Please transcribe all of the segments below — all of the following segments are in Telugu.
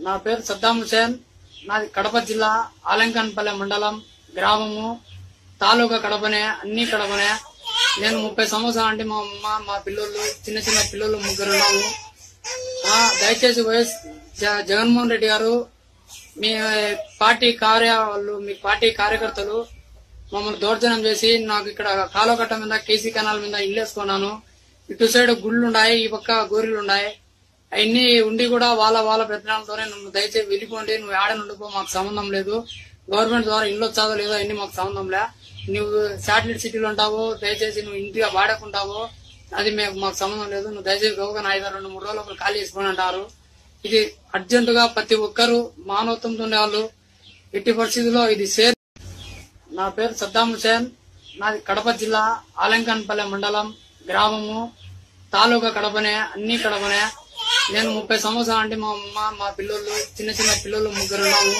నా పేరు సద్దాం హుసేన్ నాది కడప జిల్లా ఆలంకన్పల్లె మండలం గ్రామము తాలూకా కడపనే అన్ని కడపనే నేను ముప్పై సంవత్సరాలు అంటే మా అమ్మ మా పిల్లలు చిన్న చిన్న పిల్లలు ముగ్గురు ఉన్నాము ఆ, దయచేసి వైఎస్ జ- జగన్మోహన్ రెడ్డి గారు మీ పార్టీ కార్య వాళ్ళు మీ పార్టీ కార్యకర్తలు మమ్మల్ని దౌర్జన్యం చేసి నాకు ఇక్కడ కాలువకట్ట మీద కేసీ కెనాల్ మీద ఇల్లు వేసుకున్నాను ఇటు సైడ్ గుళ్ళు ఉన్నాయి ఈ పక్క గోరీలు ఉన్నాయి అవన్నీ ఉండి కూడా వాళ్ళ వాళ్ళ పెద్దనాలతోనే నువ్వు దయచేసి వెళ్ళిపోండి నువ్వు ఆడ నుండిపో మాకు సంబంధం లేదు గవర్నమెంట్ ద్వారా ఇల్లు వచ్చాదో లేదో అన్ని మాకు సంబంధం లే నువ్వు శాటిలైట్ సిటీలో ఉంటావో దయచేసి నువ్వు ఇంటిగా వాడకుంటావో అది మేము మాకు సంబంధం లేదు నువ్వు దయచేసి గౌగా ఐదు రెండు మూడు రోజులు ఖాళీ చేసుకుని అంటారు ఇది అర్జెంట్ గా ప్రతి ఒక్కరూ మానవత్వంతో ఉండే వాళ్ళు ఎట్టి పరిస్థితుల్లో ఇది సేర్ నా పేరు సద్దాం హుసేన్ నాది కడప జిల్లా ఆలంకన్పల్లె మండలం గ్రామము తాలూకా కడపనే అన్ని కడపనే నేను ముప్పై సంవత్సరాలు అంటే మా అమ్మ మా పిల్లలు చిన్న చిన్న పిల్లలు ముగ్గురు ఉన్నాము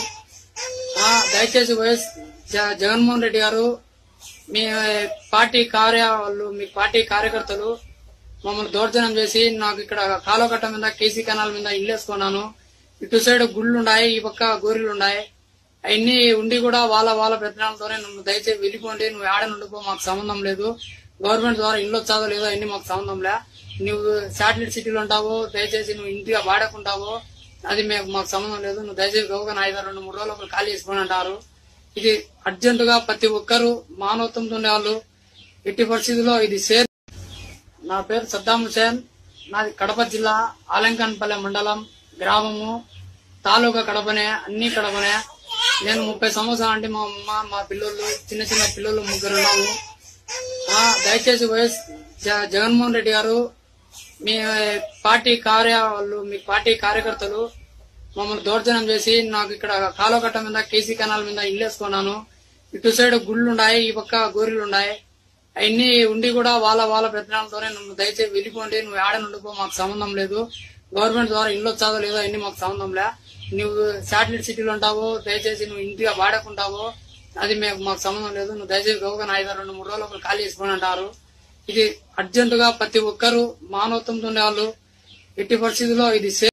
ఆ, దయచేసి వైఎస్ జ- జగన్మోహన్ రెడ్డి గారు మీ పార్టీ కార్య వాళ్ళు మీ పార్టీ కార్యకర్తలు మమ్మల్ని దౌర్జన్యం చేసి నాకు ఇక్కడ కాలువకట్ట మీద కేసీ కెనాల్ మీద ఇల్లు వేసుకున్నాను ఇటు సైడ్ గుళ్ళు ఉన్నాయి ఈ పక్క గోరీలు ఉన్నాయి అవన్నీ ఉండి కూడా వాళ్ళ వాళ్ళ పెద్దనాలతోనే నువ్వు దయచేసి వెళ్ళిపోండి నువ్వు ఆడ నుండిపో మాకు సంబంధం లేదు గవర్నమెంట్ ద్వారా ఇల్లు వచ్చాదో లేదో అన్ని మాకు సంబంధం లే నువ్వు శాటిలైట్ సిటీలో ఉంటావో దయచేసి నువ్వు ఇంటిగా వాడకుంటావో అది మేము మాకు సంబంధం లేదు నువ్వు దయచేసి గౌగా ఐదు రెండు మూడు రోజులు ఖాళీ చేసుకుని అంటారు ఇది అర్జెంట్ గా ప్రతి ఒక్కరూ మానవత్వంతో ఉండే వాళ్ళు ఎట్టి పరిస్థితుల్లో ఇది సేర్ నా పేరు సద్దాం హుసేన్ నాది కడప జిల్లా ఆలంకన్పల్లె మండలం గ్రామము తాలూకా కడపనే అన్ని కడపనే నేను ముప్పై సంవత్సరాలు అంటే మా అమ్మ మా పిల్లలు చిన్న చిన్న పిల్లలు ముగ్గురు ఉన్నాము ఆ, దయచేసి వైఎస్ జ- జగన్మోహన్ రెడ్డి గారు మీ పార్టీ కార్య వాళ్ళు మీ పార్టీ కార్యకర్తలు మమ్మల్ని దౌర్జన్యం చేసి నాకు ఇక్కడ కాలువకట్ట మీద కేసీ కెనాల్ మీద ఇల్లు వేసుకున్నాను ఇటు సైడ్ గుళ్ళు ఉన్నాయి ఈ పక్క గోరీలు ఉన్నాయి అవన్నీ ఉండి కూడా వాళ్ళ వాళ్ళ పెద్దనాలతోనే నువ్వు దయచేసి వెళ్ళిపోండి నువ్వు ఆడ నుండిపో మాకు సంబంధం లేదు గవర్నమెంట్ ద్వారా ఇల్లు వచ్చాదో లేదో అన్ని మాకు సంబంధం లే నువ్వు శాటిలైట్ సిటీలో ఉంటావో దయచేసి నువ్వు ఇంటిగా వాడకుంటావో అది మేము మాకు సంబంధం లేదు నువ్వు దయచేసి గౌగా ఐదు రెండు మూడు రోజులు ఖాళీ చేసుకుని అంటారు ఇది అర్జెంట్ గా ప్రతి ఒక్కరూ మానవత్వంతో ఉండే వాళ్ళు ఎట్టి పరిస్థితుల్లో ఇది safe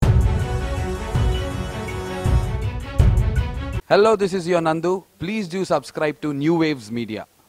Hello, this is your Nandu. Please do subscribe to New Waves Media.